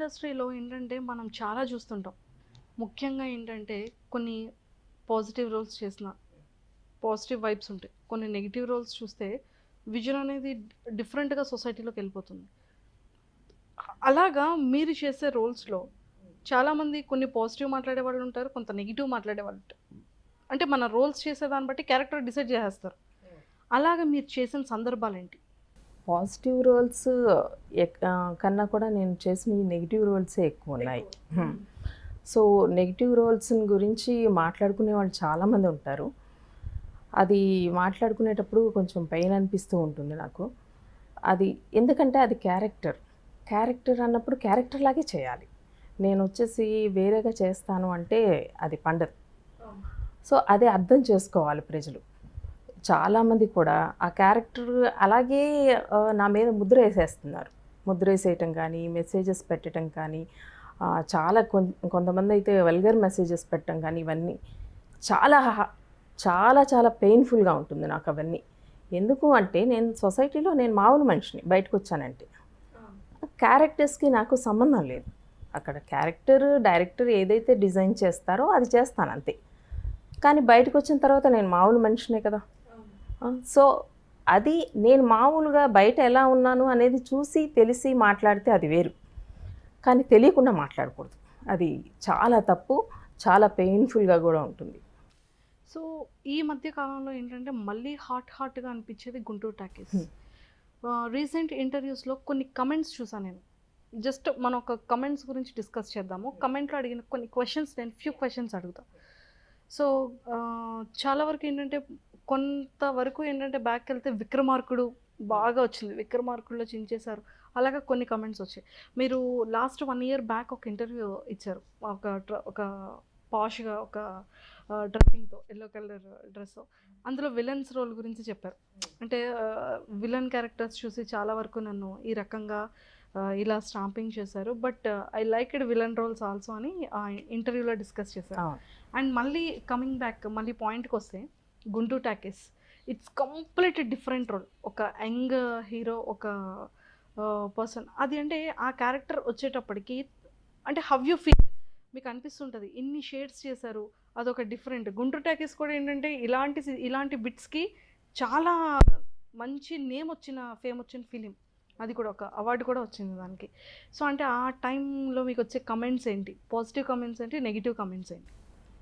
ఇండస్ట్రీలో ఏంటంటే మనం చాలా చూస్తుంటాం ముఖ్యంగా ఏంటంటే కొన్ని పాజిటివ్ రోల్స్ చేసిన పాజిటివ్ వైబ్స్ ఉంటాయి కొన్ని నెగిటివ్ రోల్స్ చూస్తే విజన్ అనేది డిఫరెంట్గా సొసైటీలోకి వెళ్ళిపోతుంది అలాగా మీరు చేసే రోల్స్లో చాలామంది కొన్ని పాజిటివ్ మాట్లాడే వాళ్ళు ఉంటారు కొంత నెగిటివ్ మాట్లాడే వాళ్ళు ఉంటారు అంటే మన రోల్స్ చేసే దాన్ని బట్టి క్యారెక్టర్ డిసైడ్ చేసేస్తారు అలాగా మీరు చేసిన సందర్భాలు ఏంటి పాజిటివ్ రోల్స్ కన్నా కూడా నేను చేసిన ఈ నెగిటివ్ రోల్సే ఎక్కువ ఉన్నాయి హ్మ్. సో నెగిటివ్ రోల్స్ గురించి మాట్లాడుకునే వాళ్ళు చాలామంది ఉంటారు అది మాట్లాడుకునేటప్పుడు కొంచెం పెయిన్ అనిపిస్తూ ఉంటుంది నాకు అది ఎందుకంటే అది క్యారెక్టర్ క్యారెక్టర్ అన్నప్పుడు క్యారెక్టర్ లాగే చేయాలి నేను వచ్చేసి వేరేగా చేస్తాను అంటే అది పండదు సో అదే అర్థం చేసుకోవాలి ప్రజలు చాలామంది కూడా ఆ క్యారెక్టర్ అలాగే ఆ, నా మీద ముద్ర వేసేస్తున్నారు ముద్ర వేసేయటం కానీ మెసేజెస్ పెట్టడం కానీ ఆ, చాలా కొం- కొంతమంది అయితే వెల్గర్ మెసేజెస్ పెట్టడం కానీ ఇవన్నీ చాలా హ- చాలా చాలా పెయిన్ఫుల్గా ఉంటుంది నాకు అవన్నీ ఎందుకు అంటే నేను సొసైటీలో నేను మామూలు మనిషిని బయటకు వచ్చానంటే క్యారెక్టర్స్కి నాకు సంబంధం లేదు అక్కడ క్యారెక్టర్ డైరెక్టర్ ఏదైతే డిజైన్ చేస్తారో అది చేస్తాను అంతే కానీ బయటకు వచ్చిన తర్వాత నేను మామూలు మనిషినే కదా ఆ, సో అది నేను మామూలుగా బయట ఎలా ఉన్నాను అనేది చూసి తెలిసి మాట్లాడితే అది వేరు కానీ తెలియకుండా మాట్లాడకూడదు అది చాలా తప్పు చాలా పెయిన్ఫుల్గా కూడా ఉంటుంది సో ఈ మధ్య కాలంలో ఏంటంటే మళ్ళీ హాట్ హాట్గా అనిపించేది గుంటూరు టాకీస్ Hmm. రీసెంట్ ఇంటర్వ్యూస్లో కొన్ని కమెంట్స్ చూసాను నేను జస్ట్ మనం ఒక కమెంట్స్ గురించి డిస్కస్ చేద్దాము కమెంట్లో అడిగిన కొన్ని క్వశ్చన్స్ నేను ఫ్యూ క్వశ్చన్స్ అడుగుతా సో చాలా వరకు ఏంటంటే కొంతవరకు ఏంటంటే బ్యాక్ వెళ్తే విక్రమార్కుడు బాగా వచ్చింది విక్రమార్కుడులో చించేశారు అలాగా కొన్ని కమెంట్స్ వచ్చాయి మీరు లాస్ట్ వన్ ఇయర్ బ్యాక్ ఒక ఇంటర్వ్యూ ఇచ్చారు ఒక డ్ర- ఒక పాష్గా ఒక డ్రెస్సింగ్తో ఎల్లో కలర్ డ్రెస్ అందులో విలన్స్ రోల్ గురించి చెప్పారు అంటే విలన్ క్యారెక్టర్స్ చూసి చాలా వరకు నన్ను ఈ రకంగా ఆ, ఇలా స్టాంపింగ్ చేశారు but I like it villain roles also అని ఆ ఇంటర్వ్యూలో డిస్కస్ చేశారు అవును. అండ్ మళ్ళీ కమింగ్ బ్యాక్ మళ్ళీ పాయింట్కి వస్తే Guntur talkies it's complete different role ఒక యంగ్ హీరో ఒక పర్సన్ అది అంటే ఆ క్యారెక్టర్ వచ్చేటప్పటికి అంటే హవ్ యూ ఫీల్ మీకు అనిపిస్తుంటుంది ఇన్ని షేడ్స్ చేశారు అదొక డిఫరెంట్ గుంటూరు టాకీస్ కూడా ఏంటంటే ఇలాంటి సి- ఇలాంటి బిట్స్కి చాలా మంచి నేమ్ వచ్చిన ఫేమ్ వచ్చిన ఫిలిం అది కూడా ఒక అవార్డు కూడా వచ్చింది దానికి సో అంటే ఆ టైంలో మీకు వచ్చే కమెంట్స్ ఏంటి పాజిటివ్ కమెంట్స్ ఏంటి నెగిటివ్ కమెంట్స్ ఏంటి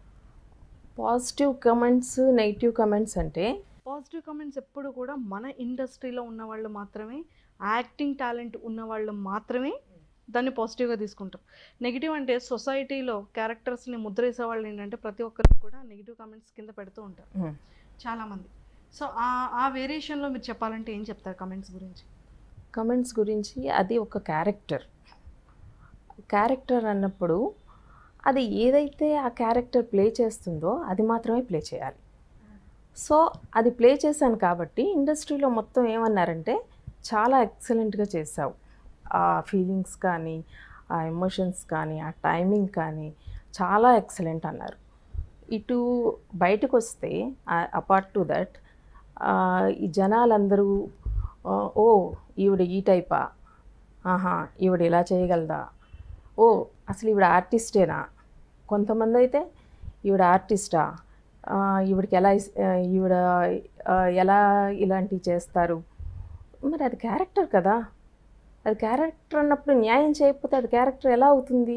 పాజిటివ్ కమెంట్స్ నెగిటివ్ కమెంట్స్ అంటే పాజిటివ్ కమెంట్స్ ఎప్పుడు కూడా మన ఇండస్ట్రీలో ఉన్న వాళ్ళు మాత్రమే యాక్టింగ్ టాలెంట్ ఉన్న వాళ్ళు మాత్రమే దాన్ని పాజిటివ్గా తీసుకుంటారు నెగిటివ్ అంటే సొసైటీలో క్యారెక్టర్స్ని ముద్రేసే వాళ్ళు ఏంటంటే ప్రతి ఒక్కరికి కూడా నెగిటివ్ కమెంట్స్ కింద పెడుతూ ఉంటారు Hmm. చాలామంది సో ఆ ఆ వేరియేషన్లో మీరు చెప్పాలంటే ఏం చెప్తారు కమెంట్స్ గురించి కమెంట్స్ గురించి అది ఒక క్యారెక్టర్ క్యారెక్టర్ అన్నప్పుడు అది ఏదైతే ఆ క్యారెక్టర్ ప్లే చేస్తుందో అది మాత్రమే ప్లే చేయాలి సో అది ప్లే చేశాను కాబట్టి ఇండస్ట్రీలో మొత్తం ఏమన్నారంటే చాలా ఎక్సలెంట్గా చేసావు ఆ ఫీలింగ్స్ కానీ ఆ ఎమోషన్స్ కానీ ఆ టైమింగ్ కానీ చాలా ఎక్సలెంట్ అన్నారు ఇటు బయటకు వస్తే అపార్ట్ టు దట్ ఈ జనాలందరూ ఆ, ఓ ఈవిడ ఈ టైపా ఆహా ఈవిడ ఇలా చేయగలదా ఓ అసలు ఈవిడ ఆర్టిస్టేనా కొంతమంది అయితే ఈవిడ ఆర్టిస్టా ఆ, ఈవిడికి ఎలా ఇస్- ఆ, ఈవిడ ఆ, ఎలా ఇలాంటివి చేస్తారు మరి అది క్యారెక్టర్ కదా అది క్యారెక్టర్ అన్నప్పుడు న్యాయం చేయకపోతే అది క్యారెక్టర్ ఎలా అవుతుంది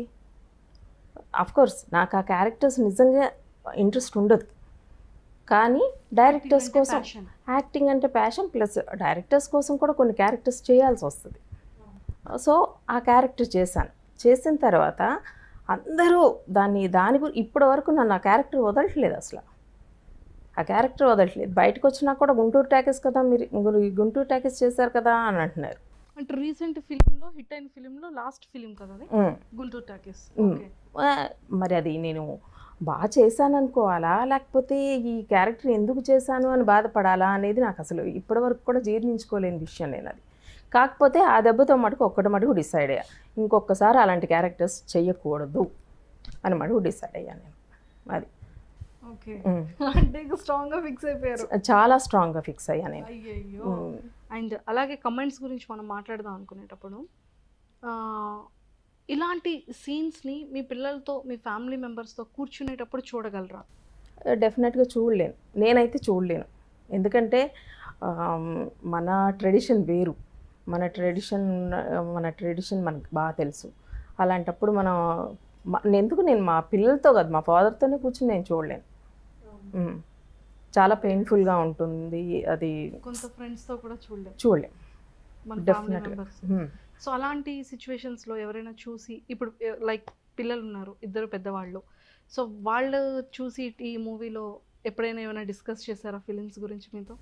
కోర్స్ నాకు ఆ క్యారెక్టర్స్ నిజంగా ఇంట్రెస్ట్ ఉండదు కానీ డైరెక్టర్స్ అంటే కోసం passion. యాక్టింగ్ అంటే ప్యాషన్ ప్లస్ డైరెక్టర్స్ కోసం కూడా కొన్ని క్యారెక్టర్స్ చేయాల్సి వస్తుంది సో ఆ క్యారెక్టర్ చేశాను చేసిన తర్వాత అందరూ దాన్ని దాని గురి ఇప్పటి వరకు నన్ను ఆ క్యారెక్టర్ వదలట్లేదు అసలు ఆ క్యారెక్టర్ వదలట్లేదు బయటకు వచ్చినా కూడా గుంటూరు ట్యాకెస్ కదా మీరు గురు- గుంటూరు ట్యాకెస్ చేశారు కదా అని అంటున్నారు అంటే రీసెంట్ ఫిలింలో హిట్ అయిన ఫిలింలో లాస్ట్ ఫిలిం కదా అది ఉమ్. గుంటూరు టాకీస్ ఉమ్. ఓకే ఆ, మరి అది నేను బాగా చేశాను అనుకోవాలా లేకపోతే ఈ క్యారెక్టర్ ఎందుకు చేశాను అని బాధపడాలా అనేది నాకు అసలు ఇప్పటివరకు కూడా జీర్ణించుకోలేని విషయం నేను అది కాకపోతే ఆ దెబ్బతో మటుకు ఒక్కటి మటుకు డిసైడ్ అయ్యా ఇంకొకసారి అలాంటి క్యారెక్టర్స్ చెయ్యకూడదు అని మటుకు డిసైడ్ అయ్యా నేను అది ఓకే ఉమ్. అంటే స్ట్రాంగ్గా ఫిక్స్ అయిపోయారు చాలా స్ట్రాంగ్గా ఫిక్స్ అయ్యా నేను అయ్యయ్యో ఉమ్. అండ్ అలాగే కమెంట్స్ గురించి మనం మాట్లాడదాం అనుకునేటప్పుడు ఆ, ఇలాంటి సీన్స్ని మీ పిల్లలతో మీ ఫ్యామిలీ మెంబర్స్తో కూర్చునేటప్పుడు చూడగలరా డెఫినెట్గా చూడలేను నేనైతే చూడలేను ఎందుకంటే ఆమ్, మన ట్రెడిషన్ వేరు మన ట్రెడిషన్ మన ట్రెడిషన్ మనకు బాగా తెలుసు అలాంటప్పుడు మనం మ- ఎందుకు నేను మా పిల్లలతో కాదు మా ఫాదర్తోనే కూర్చుని నేను చూడలేను మ్. చాలా పెయిన్ఫుల్గా ఉంటుంది అది కొంత ఫ్రెండ్స్తో కూడా చూడలేదు చూడలేం మన ఫ్యామిలీ డెఫినెట్గా మెంబర్స్ సో అలాంటి సిచ్యువేషన్స్లో ఎవరైనా చూసి ఇప్పుడు లైక్ పిల్లలు ఉన్నారు ఇద్దరు పెద్దవాళ్ళు సో వాళ్ళు చూసి ఈ మూవీలో ఎప్పుడైనా ఏమైనా డిస్కస్ చేశారా ఫిలిమ్స్ గురించి మీతో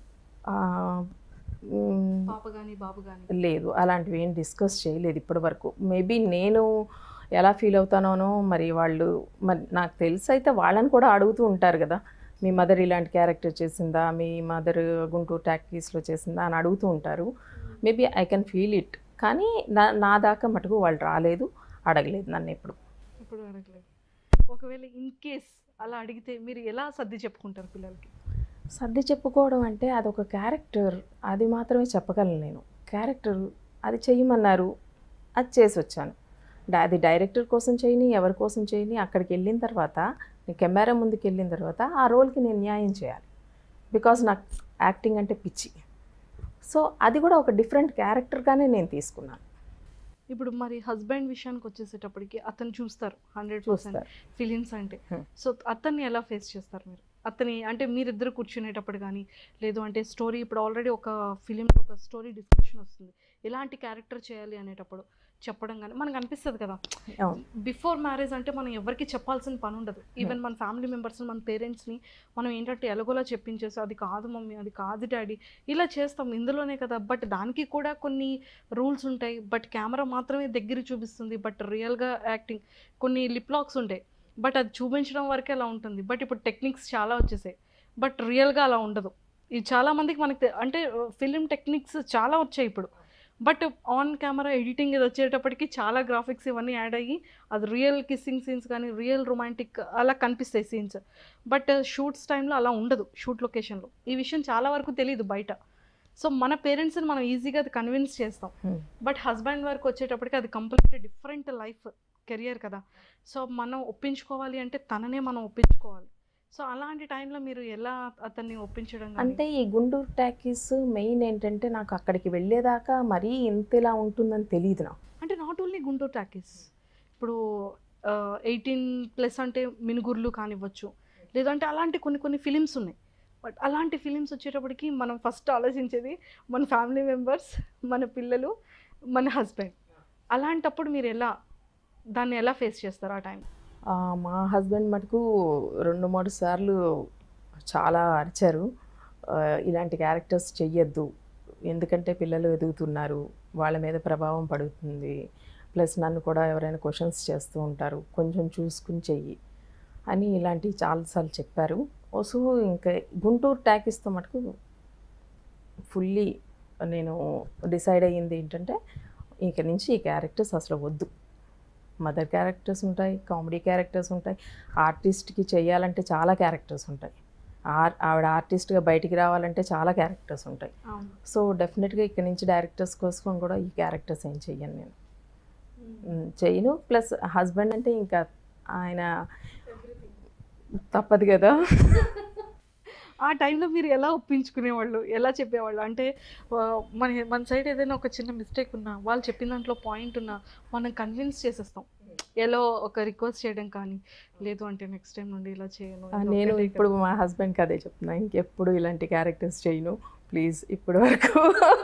పాప కానీ బాబు కానీ లేదు అలాంటివి ఏం డిస్కస్ చేయలేదు ఇప్పటి వరకు మేబీ నేను ఎలా ఫీల్ అవుతానోనో మరి వాళ్ళు మరి నాకు తెలిసి అయితే వాళ్ళని కూడా అడుగుతూ ఉంటారు కదా మీ మదర్ ఇలాంటి క్యారెక్టర్ చేసిందా మీ మదర్ గుంటూరు టాకీస్లో చేసిందా అని అడుగుతూ ఉంటారు maybe I can feel it కానీ నా నా దాకా మటుకు వాళ్ళు రాలేదు అడగలేదు నన్ను ఎప్పుడు ఇప్పుడు అడగలేదు ఒకవేళ ఇన్ కేస్ అలా అడిగితే మీరు ఎలా సర్ది చెప్పుకుంటారు పిల్లలకి సర్ది చెప్పుకోవడం అంటే అదొక క్యారెక్టర్ అది మాత్రమే చెప్పగలను నేను క్యారెక్టర్ అది చెయ్యమన్నారు అది చేసి వచ్చాను డా- అది డైరెక్టర్ కోసం చేయని ఎవరి కోసం చేయని అక్కడికి వెళ్ళిన తర్వాత నేను కెమెరా ముందుకు వెళ్ళిన తర్వాత ఆ రోల్కి నేను న్యాయం చేయాలి బికాజ్ నాకు యాక్టింగ్ అంటే పిచ్చి సో అది కూడా ఒక డిఫరెంట్ క్యారెక్టర్గానే నేను తీసుకున్నాను ఇప్పుడు మరి హస్బెండ్ విషయానికి వచ్చేసేటప్పటికి అతను చూస్తారు హండ్రెడ్ పర్సెంట్ చూస్తారు ఫిలిమ్స్ అంటే Hmm. సో అతన్ని ఎలా ఫేస్ చేస్తారు మీరు అతని అంటే మీరిద్దరు కూర్చునేటప్పుడు కానీ లేదు అంటే స్టోరీ ఇప్పుడు ఆల్రెడీ ఒక ఫిలింలో ఒక స్టోరీ డిస్కషన్ వస్తుంది ఎలాంటి క్యారెక్టర్ చేయాలి అనేటప్పుడు చెప్పడం కానీ మనకు అనిపిస్తుంది కదా అవును బిఫోర్ మ్యారేజ్ అంటే మనం ఎవరికి చెప్పాల్సిన పని ఉండదు ఈవెన్ మన ఫ్యామిలీ మెంబర్స్ని మన పేరెంట్స్ని మనం ఏంటంటే ఎలాగోలా చెప్పించేసి అది కాదు మమ్మీ అది కాదు డాడీ ఇలా చేస్తాం ఇందులోనే కదా బట్ దానికి కూడా కొన్ని రూల్స్ ఉంటాయి బట్ కెమెరా మాత్రమే దగ్గర చూపిస్తుంది బట్ రియల్గా యాక్టింగ్ కొన్ని లిప్ లాక్స్ ఉంటాయి బట్ అది చూపించడం వరకే అలా ఉంటుంది బట్ ఇప్పుడు టెక్నిక్స్ చాలా వచ్చేసాయి బట్ రియల్గా అలా ఉండదు ఇది చాలా మందికి మనకి తె- అంటే ఫిలిం టెక్నిక్స్ చాలా వచ్చాయి ఇప్పుడు బట్ ఆన్ కెమెరా ఎడిటింగ్ ఇది వచ్చేటప్పటికి చాలా గ్రాఫిక్స్ ఇవన్నీ యాడ్ అయ్యి అది రియల్ కిస్సింగ్ సీన్స్ కానీ రియల్ రొమాంటిక్ అలా కనిపిస్తాయి సీన్స్ బట్ షూట్స్ టైంలో అలా ఉండదు షూట్ లొకేషన్లో ఈ విషయం చాలా వరకు తెలియదు బయట సో మన పేరెంట్స్ని మనం ఈజీగా అది కన్విన్స్ చేస్తాం Hmm. బట్ హస్బెండ్ వరకు వచ్చేటప్పటికి అది కంప్లీట్ డిఫరెంట్ లైఫ్ కెరియర్ కదా సో మనం ఒప్పించుకోవాలి అంటే తననే మనం ఒప్పించుకోవాలి సో అలాంటి టైంలో మీరు ఎలా అతన్ని ఒప్పించడం గానీ- అంటే ఈ గుంటూరు టాకీస్ మెయిన్ ఏంటంటే నాకు అక్కడికి వెళ్ళేదాకా మరీ ఇంతలా ఉంటుందని తెలియదు నాకు అంటే నాట్ ఓన్లీ గుంటూరు టాకీస్ ఇప్పుడు ఎయిటీన్ ప్లస్ అంటే మినుగుర్లు కానివ్వచ్చు లేదంటే అలాంటి కొన్ని కొన్ని ఫిలిమ్స్ ఉన్నాయి బట్ అలాంటి ఫిలిమ్స్ వచ్చేటప్పటికి మనం ఫస్ట్ ఆలోచించేది మన ఫ్యామిలీ మెంబర్స్ మన పిల్లలు మన హస్బెండ్ అలాంటప్పుడు మీరు ఎలా దాన్ని ఎలా ఫేస్ చేస్తారు ఆ టైం ఆ, మా హస్బెండ్ మటుకు రెండు మూడు సార్లు చాలా అరిచారు ఆ, ఇలాంటి క్యారెక్టర్స్ చెయ్యొద్దు ఎందుకంటే పిల్లలు ఎదుగుతున్నారు వాళ్ళ మీద ప్రభావం పడుతుంది ప్లస్ నన్ను కూడా ఎవరైనా క్వశ్చన్స్ చేస్తూ ఉంటారు కొంచెం చూసుకుని చెయ్యి అని ఇలాంటివి చాలాసార్లు చెప్పారు సో ఇంకా గుంటూరు ట్యాకిస్తో మటుకు ఫుల్లీ నేను డిసైడ్ అయ్యింది ఏంటంటే ఇక నుంచి ఈ క్యారెక్టర్స్ అసలు వద్దు మదర్ క్యారెక్టర్స్ ఉంటాయి కామెడీ క్యారెక్టర్స్ ఉంటాయి ఆర్టిస్ట్కి చేయాలంటే చాలా క్యారెక్టర్స్ ఉంటాయి ఆర్ ఆవిడ ఆర్టిస్ట్గా బయటికి రావాలంటే చాలా క్యారెక్టర్స్ ఉంటాయి అవును సో డెఫినెట్గా ఇక్కడ నుంచి డైరెక్టర్స్ కోసం కూడా ఈ క్యారెక్టర్స్ ఏం చెయ్యను నేను మ్, చెయ్యను ప్లస్ హస్బెండ్ అంటే ఇంకా ఆయన తప్పదు కదా ఆ టైంలో మీరు ఎలా ఒప్పించుకునేవాళ్ళు ఎలా చెప్పేవాళ్ళు అంటే ఆ, మన మన సైడ్ ఏదైనా ఒక చిన్న మిస్టేక్ ఉన్నా వాళ్ళు చెప్పిన దాంట్లో పాయింట్ ఉన్నా మనం కన్విన్స్ చేసేస్తాం ఎలా ఒక రిక్వెస్ట్ చేయడం కానీ లేదు అంటే నెక్స్ట్ టైం నుండి ఇలా చేయను ఆ, ఇది నేను ఒకటే ఇప్పుడు మా హస్బెండ్కి అదే చెప్తున్నా ఇంకెప్పుడు ఇలాంటి క్యారెక్టర్స్ చేయను ప్లీజ్ ఇప్పటి వరకు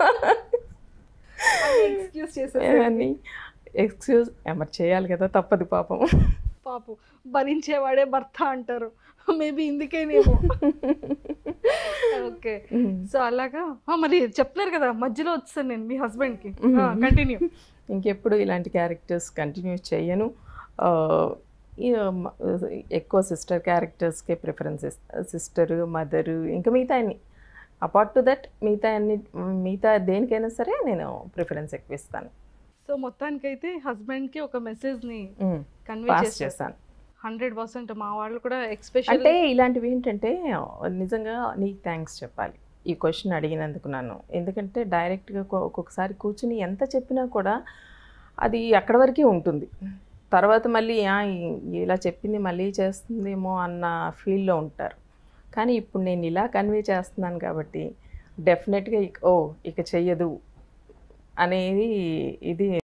ఎక్స్క్యూజ్ చేసేసి అని ఎక్స్క్యూజ్ మరి చేయాలి కదా తప్పదు పాపం పాపు భరించేవాడే భర్త అంటారు మేబీ ఇందుకేనేమో ఓకే సో అలాగా ఆ, మరి చెప్తున్నారు కదా మధ్యలో వచ్చాను నేను మీ హస్బెండ్కి కంటిన్యూ ఇంకెప్పుడు ఇలాంటి క్యారెక్టర్స్ కంటిన్యూ చేయను ఆ, ఈ, మ- ఎక్కువ సిస్టర్ క్యారెక్టర్స్కే ప్రిఫరెన్స్ ఇస్తా సిస్టర్ మదర్ ఇంకా మిగతా అన్ని అపార్ట్ టు దట్ మిగతా అన్ని మిగతా దేనికైనా సరే నేను ప్రిఫరెన్స్ ఎక్కువ ఇస్తాను సో మొత్తానికైతే హస్బెండ్కి ఒక మెసేజ్ని కన్వే పాస్ చేస్తారు చేస్తాను హండ్రెడ్ పర్సెంట్ మా వాళ్ళు కూడా ఎక్స్పెషల్ అంటే ఇలాంటివి ఏంటంటే నిజంగా నీకు థ్యాంక్స్ చెప్పాలి ఈ క్వశ్చన్ అడిగినందుకు నన్ను ఎందుకంటే డైరెక్ట్గా ఒక్కొక్కసారి కూర్చుని ఎంత చెప్పినా కూడా అది అక్కడి వరకే ఉంటుంది తర్వాత మళ్ళీ "ఆ, ఈ- ఇలా చెప్పింది మళ్ళీ చేస్తుందేమో అన్న ఫీల్లో ఉంటారు కానీ ఇప్పుడు నేను ఇలా కన్వే చేస్తున్నాను కాబట్టి డెఫినెట్గా ఓ ఇక చెయ్యదు అనేది ఇది